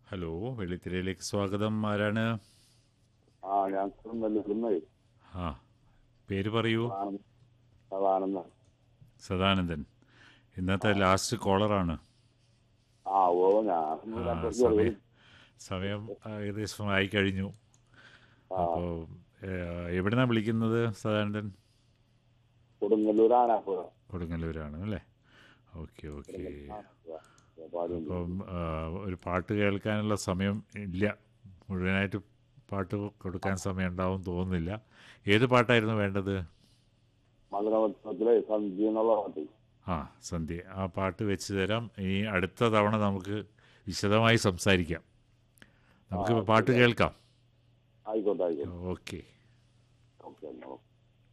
Hello വെള്ളിത്തിരയിലേക്ക് സ്വാഗതം ആരാണ് ആ ഞാൻ നെല്ലുന്നേ ആ പേര് പറയൂ അതാണെന്ന് സദാനന്ദൻ ഇന്നത്തെ ലാസ്റ്റ് കോളറാണ് ആ ഓ ഞാൻ ആ, രണ്ടു സമയം സമയം ആ, ഏകദേശം ആയി കഴിഞ്ഞു ആ. അപ്പോൾ എവിടുന്നാണ് വിളിക്കുന്നത് സദാനന്ദൻ കൊടുങ്ങല്ലൂർ ആനാപ്പുഴ കൊടുങ്ങല്ലൂരാണ് അല്ലേ ഓക്കെ ഓക്കെ പാടുണ്ട് അപ്പം ആ, ഒരു പാട്ട് കേൾക്കാനുള്ള സമയം ഇല്ല മുഴുവനായിട്ട് പാട്ട് കൊടുക്കാൻ സമയം ഉണ്ടാവും തോന്നുന്നില്ല ഏത് പാട്ടായിരുന്നു വേണ്ടത് മകരവത്സവത്തിലെ സന്ധ്യ എന്നുള്ള പാട്ട് ആ സന്ധ്യ ആ പാട്ട് വെച്ച് തരാം ഇനി അടുത്ത തവണ നമുക്ക് വിശദമായി സംസാരിക്കാം നമുക്ക് ആ, പാട്ട് കേൾക്കാം ആയിക്കോട്ടെ ആയിക്കോട്ടെ ഓക്കെ ഓക്കെ എന്നാ ഓക്കെ